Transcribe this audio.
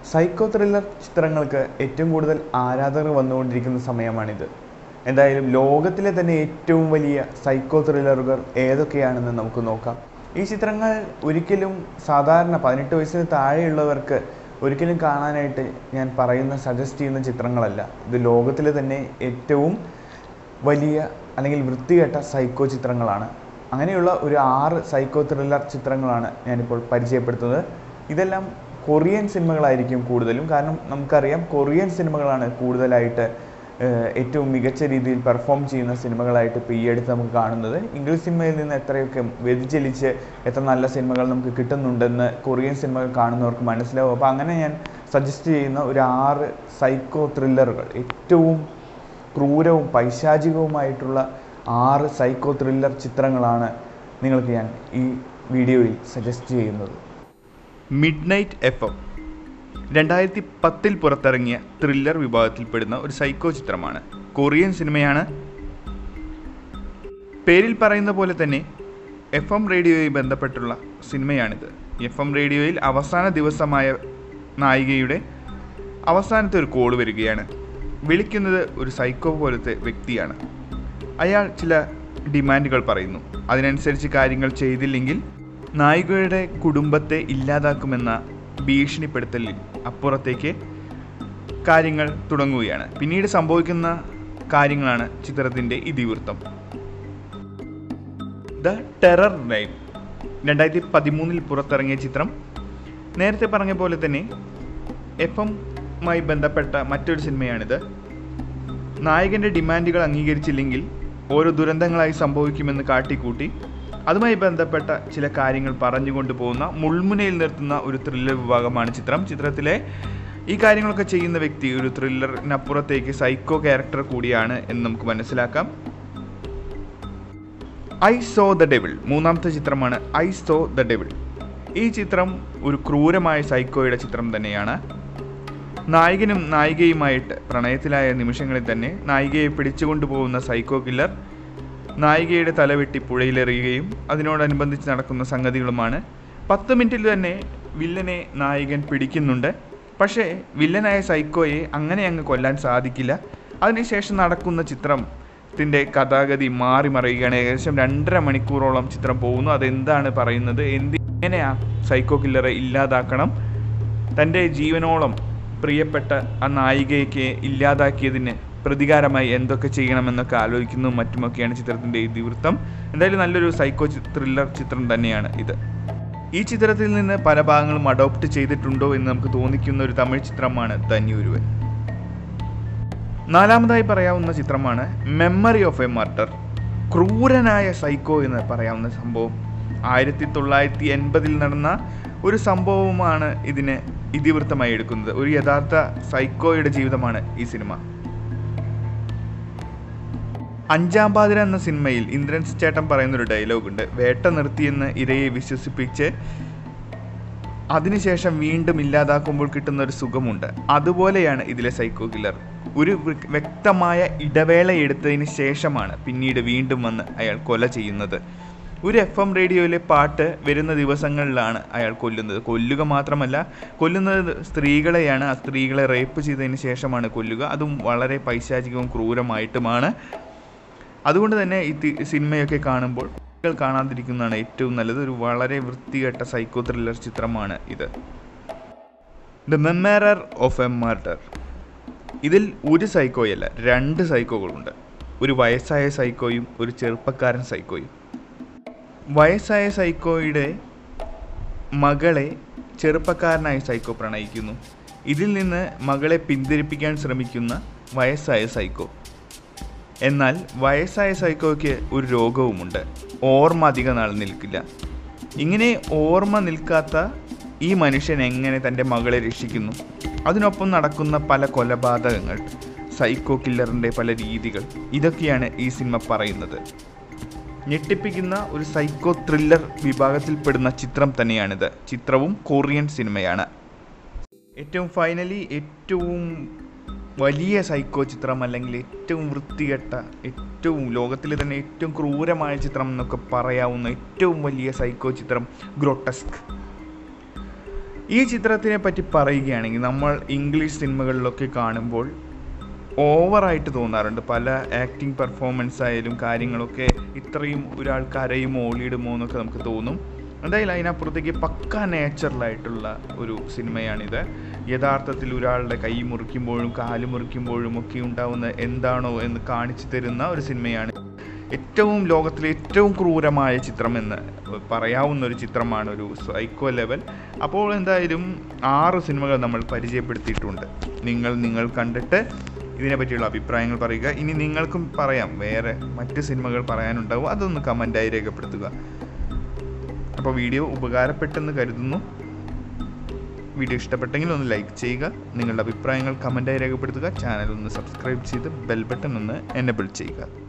psycho thriller ചിത്രങ്ങൾക്ക് ഏറ്റവും കൂടുതൽ ആരാധകർ വന്നുകൊണ്ടിരിക്കുന്ന സമയമാണിത് എന്തായാലും ലോകത്തിലെ തന്നെ ഏറ്റവും വലിയ സൈക്കോ ത്രില്ലറുകൾ ഏതൊക്കെയാണെന്ന് നമുക്ക് നോക്കാം ഈ ചിത്രങ്ങൾ ഒരിക്കലും സാധാരണ പതിനെട്ട് വയസ്സിന് താഴെയുള്ളവർക്ക് ഒരിക്കലും കാണാനായിട്ട് ഞാൻ പറയുന്ന സജസ്റ്റ് ചെയ്യുന്ന ചിത്രങ്ങളല്ല ഇത് ലോകത്തിലെ തന്നെ ഏറ്റവും വലിയ അല്ലെങ്കിൽ വൃത്തികെട്ട സൈക്കോ ചിത്രങ്ങളാണ് അങ്ങനെയുള്ള ഒരു ആറ് സൈക്കോ ത്രില്ലർ ചിത്രങ്ങളാണ് ഞാനിപ്പോൾ പരിചയപ്പെടുത്തുന്നത് ഇതെല്ലാം കൊറിയൻ സിനിമകളായിരിക്കും കൂടുതലും കാരണം നമുക്കറിയാം കൊറിയൻ സിനിമകളാണ് കൂടുതലായിട്ട് ഏഹ്, ഏറ്റവും മികച്ച രീതിയിൽ പെർഫോം ചെയ്യുന്ന സിനിമകളായിട്ട് ഇപ്പോൾ ഈ അടുത്ത് നമുക്ക് കാണുന്നത് ഇംഗ്ലീഷ് സിനിമയിൽ നിന്ന് എത്രയൊക്കെ വ്യതിചലിച്ച് എത്ര നല്ല സിനിമകൾ നമുക്ക് കിട്ടുന്നുണ്ടെന്ന് കൊറിയൻ സിനിമകൾ കാണുന്നവർക്ക് മനസ്സിലാവും അപ്പോൾ അങ്ങനെ ഞാൻ സജസ്റ്റ് ചെയ്യുന്ന ഒരു ആറ് സൈക്കോ ത്രില്ലറുകൾ ഏറ്റവും ക്രൂരവും പൈശാചികവുമായിട്ടുള്ള ആറ് സൈക്കോ ത്രില്ലർ ചിത്രങ്ങളാണ് നിങ്ങൾക്ക് ഞാൻ ഈ വീഡിയോയിൽ സജസ്റ്റ് ചെയ്യുന്നത് മിഡ് നൈറ്റ് എഫ് എം രണ്ടായിരത്തി പത്തിൽ പുറത്തിറങ്ങിയ ത്രില്ലർ വിഭാഗത്തിൽപ്പെടുന്ന ഒരു സൈക്കോ ചിത്രമാണ് കൊറിയൻ സിനിമയാണ് പേരിൽ പറയുന്ന പോലെ തന്നെ എഫ് എം റേഡിയോയുമായി ബന്ധപ്പെട്ടുള്ള സിനിമയാണിത് എഫ് എം റേഡിയോയിൽ അവസാന ദിവസമായ നായികയുടെ അവസാനത്തെ ഒരു കോൾ വരികയാണ് വിളിക്കുന്നത് ഒരു സൈക്കോ പോലത്തെ വ്യക്തിയാണ് അയാൾ ചില ഡിമാൻഡുകൾ പറയുന്നു അതിനനുസരിച്ച് കാര്യങ്ങൾ ചെയ്തില്ലെങ്കിൽ നായികയുടെ കുടുംബത്തെ ഇല്ലാതാക്കുമെന്ന ഭീഷണിപ്പെടുത്തലിൽ അപ്പുറത്തേക്ക് കാര്യങ്ങൾ തുടങ്ങുകയാണ് പിന്നീട് സംഭവിക്കുന്ന കാര്യങ്ങളാണ് ചിത്രത്തിൻ്റെ ഇതിവൃത്തം ദ ടെറർ ലൈൻ രണ്ടായിരത്തി പതിമൂന്നിൽ പുറത്തിറങ്ങിയ ചിത്രം നേരത്തെ പറഞ്ഞ പോലെ തന്നെ എഫ് എമ്മായി ബന്ധപ്പെട്ട മറ്റൊരു സിനിമയാണിത് നായകൻ്റെ ഡിമാൻഡുകൾ അംഗീകരിച്ചില്ലെങ്കിൽ ഓരോ ദുരന്തങ്ങളായി സംഭവിക്കുമെന്ന് കാട്ടിക്കൂട്ടി അതുമായി ബന്ധപ്പെട്ട ചില കാര്യങ്ങൾ പറഞ്ഞുകൊണ്ട് പോകുന്ന മുൾമുനയിൽ നിർത്തുന്ന ഒരു ത്രില്ലർ വിഭാഗമാണ് ചിത്രം ചിത്രത്തിലെ ഈ കാര്യങ്ങളൊക്കെ ചെയ്യുന്ന വ്യക്തി ഒരു ത്രില്ലറിനപ്പുറത്തേക്ക് സൈക്കോ ക്യാരക്ടർ കൂടിയാണ് എന്ന് നമുക്ക് മനസ്സിലാക്കാം ഐ സോ ദ ഡെവിൾ മൂന്നാമത്തെ ചിത്രമാണ് ഐ സോ ദ ഡെവിൾ ഈ ചിത്രം ഒരു ക്രൂരമായ സൈക്കോയുടെ ചിത്രം തന്നെയാണ് നായകനും നായികയുമായിട്ട് പ്രണയത്തിലായ നിമിഷങ്ങളിൽ തന്നെ നായികയെ പിടിച്ചുകൊണ്ടുപോകുന്ന സൈക്കോ കില്ലർ നായികയുടെ തലവെട്ടി പുഴയിലെറിയുകയും അതിനോടനുബന്ധിച്ച് നടക്കുന്ന സംഗതികളുമാണ് പത്ത് മിനിറ്റിൽ തന്നെ വില്ലനെ നായകൻ പിടിക്കുന്നുണ്ട് പക്ഷേ വില്ലനായ സൈക്കോയെ അങ്ങനെ അങ്ങ് കൊല്ലാൻ സാധിക്കില്ല അതിനുശേഷം നടക്കുന്ന ചിത്രത്തിൻ്റെ കഥാഗതി മാറി മറിയുകയാണ് ഏകദേശം രണ്ടര മണിക്കൂറോളം ചിത്രം പോകുന്നു അതെന്താണ് പറയുന്നത് എന്തിനെയാ സൈക്കോ കില്ലറെ ഇല്ലാതാക്കണം തൻ്റെ ജീവനോളം പ്രിയപ്പെട്ട ആ നായികയ്ക്ക് ഇല്ലാതാക്കിയതിന് പ്രതികാരമായി എന്തൊക്കെ ചെയ്യണമെന്നൊക്കെ ആലോചിക്കുന്നതും മറ്റുമൊക്കെയാണ് ചിത്രത്തിൻ്റെ ഇതിവൃത്തം എന്തായാലും നല്ലൊരു സൈക്കോ ചി- ത്രില്ലർ ചിത്രം തന്നെയാണ് ഇത് ഈ ചിത്രത്തിൽ നിന്ന് പല ഭാഗങ്ങളും അഡോപ്റ്റ് ചെയ്തിട്ടുണ്ടോ എന്ന് നമുക്ക് തോന്നിക്കുന്ന ഒരു തമിഴ് ചിത്രമാണ് തന്യൂരുവൻ നാലാമതായി പറയാവുന്ന ചിത്രമാണ് മെമ്മറി ഓഫ് എ മർഡർ ക്രൂരനായ സൈക്കോ എന്ന് പറയാവുന്ന സംഭവം ആയിരത്തി തൊള്ളായിരത്തി എൺപതിൽ നടന്ന ഒരു സംഭവമാണ് ഇതിന് ഇതിവൃത്തമായി എടുക്കുന്നത് ഒരു യഥാർത്ഥ സൈക്കോയുടെ ജീവിതമാണ് ഈ സിനിമ അഞ്ചാം പാതിര എന്ന സിനിമയിൽ ഇന്ദ്രൻസ് ചേട്ടൻ പറയുന്നൊരു ഡയലോഗുണ്ട് വേട്ട നിർത്തിയെന്ന് ഇരയെ വിശ്വസിപ്പിച്ച് അതിനുശേഷം വീണ്ടും ഇല്ലാതാക്കുമ്പോൾ കിട്ടുന്ന ഒരു സുഖമുണ്ട് അതുപോലെയാണ് ഇതിലെ സൈക്കോ കില്ലർ ഒരു വ്യ- വ്യക്തമായ ഇടവേള എടുത്തതിന് ശേഷമാണ് പിന്നീട് വീണ്ടും വന്ന് അയാൾ കൊല ചെയ്യുന്നത് ഒരു എഫ് എം റേഡിയോയിലെ പാട്ട് വരുന്ന ദിവസങ്ങളിലാണ് അയാൾ കൊല്ലുന്നത് കൊല്ലുക മാത്രമല്ല കൊല്ലുന്നത് സ്ത്രീകളെയാണ് ആ സ്ത്രീകളെ റേപ്പ് ചെയ്തതിന് ശേഷമാണ് കൊല്ലുക അതും വളരെ പൈശാചികവും ക്രൂരമായിട്ടുമാണ് അതുകൊണ്ട് തന്നെ ഈ തി- സിനിമയൊക്കെ കാണുമ്പോൾ കുട്ടികൾ കാണാതിരിക്കുന്നതാണ് ഏറ്റവും നല്ലത് ഒരു വളരെ വൃത്തികെട്ട സൈക്കോ ത്രില്ലർ ചിത്രമാണ് ഇത് the memories of a murder ഇതിൽ ഒരു സൈക്കോയല്ല രണ്ട് സൈക്കോകളുണ്ട് ഒരു വയസ്സായ സൈക്കോയും ഒരു ചെറുപ്പക്കാരൻ സൈക്കോയും വയസ്സായ സൈക്കോയുടെ മകളെ ചെറുപ്പക്കാരനായ സൈക്കോ പ്രണയിക്കുന്നു ഇതിൽ നിന്ന് മകളെ പിന്തിരിപ്പിക്കാൻ ശ്രമിക്കുന്ന വയസ്സായ സൈക്കോ എന്നാൽ വയസ്സായ സൈക്കോയ്ക്ക് ഒരു രോഗവുമുണ്ട് ഓർമ്മ അധിക നാൾ നിൽക്കില്ല ഇങ്ങനെ ഓർമ്മ നിൽക്കാത്ത ഈ മനുഷ്യൻ എങ്ങനെ തൻ്റെ മകളെ രക്ഷിക്കുന്നു അതിനൊപ്പം നടക്കുന്ന പല കൊലപാതകങ്ങൾ സൈക്കോ കില്ലറിൻ്റെ പല രീതികൾ ഇതൊക്കെയാണ് ഈ സിനിമ പറയുന്നത് ഞെട്ടിപ്പിക്കുന്ന ഒരു സൈക്കോ ത്രില്ലർ വിഭാഗത്തിൽപ്പെടുന്ന ചിത്രം തന്നെയാണിത് ചിത്രവും കൊറിയൻ സിനിമയാണ് ഏറ്റവും ഫൈനലി ഏറ്റവും വലിയ സൈക്കോ ചിത്രം അല്ലെങ്കിൽ ഏറ്റവും വൃത്തികെട്ട ഏറ്റവും ലോകത്തിലെ തന്നെ ഏറ്റവും ക്രൂരമായ ചിത്രം എന്നൊക്കെ പറയാവുന്ന ഏറ്റവും വലിയ സൈക്കോ ചിത്രം ഗ്രോട്ടസ്ക് ഈ ചിത്രത്തിനെ പറ്റി പറയുകയാണെങ്കിൽ നമ്മൾ ഇംഗ്ലീഷ് സിനിമകളിലൊക്കെ കാണുമ്പോൾ ഓവറായിട്ട് തോന്നാറുണ്ട് പല ആക്ടിങ് പെർഫോമൻസ് ആയാലും കാര്യങ്ങളൊക്കെ ഇത്രയും ഒരാൾ കരയുമോ ഓളിയിടുമോ എന്നൊക്കെ നമുക്ക് തോന്നും എന്തായാലും അതിനപ്പുറത്തേക്ക് പക്ക നാച്ചുറലായിട്ടുള്ള ഒരു സിനിമയാണിത് യഥാർത്ഥത്തിൽ ഒരാളുടെ കൈ മുറിക്കുമ്പോഴും കാല് മുറിക്കുമ്പോഴും ഒക്കെ ഉണ്ടാവുന്ന എന്താണോ എന്ന് കാണിച്ചു തരുന്ന ഒരു സിനിമയാണ് ഏറ്റവും ലോകത്തിലെ ഏറ്റവും ക്രൂരമായ ചിത്രമെന്ന് പറയാവുന്ന ഒരു ചിത്രമാണ് ഒരു സൈക്കോ ലെവൽ അപ്പോൾ എന്തായാലും ആറ് സിനിമകൾ നമ്മൾ പരിചയപ്പെടുത്തിയിട്ടുണ്ട് നിങ്ങൾ നിങ്ങൾ കണ്ടിട്ട് ഇതിനെ പറ്റിയുള്ള അഭിപ്രായങ്ങൾ പറയുക ഇനി നിങ്ങൾക്കും പറയാം വേറെ മറ്റ് സിനിമകൾ പറയാനുണ്ടാവും അതൊന്ന് കമൻറ്റായി രേഖപ്പെടുത്തുക അപ്പോൾ വീഡിയോ ഉപകാരപ്പെട്ടെന്ന് കരുതുന്നു വീഡിയോ ഇഷ്ടപ്പെട്ടെങ്കിൽ ഒന്ന് ലൈക്ക് ചെയ്യുക നിങ്ങളുടെ അഭിപ്രായങ്ങൾ കമൻറ്റായി രേഖപ്പെടുത്തുക ചാനൽ ഒന്ന് സബ്സ്ക്രൈബ് ചെയ്ത് ബെൽ ബട്ടൺ ഒന്ന് എനബിൾ ചെയ്യുക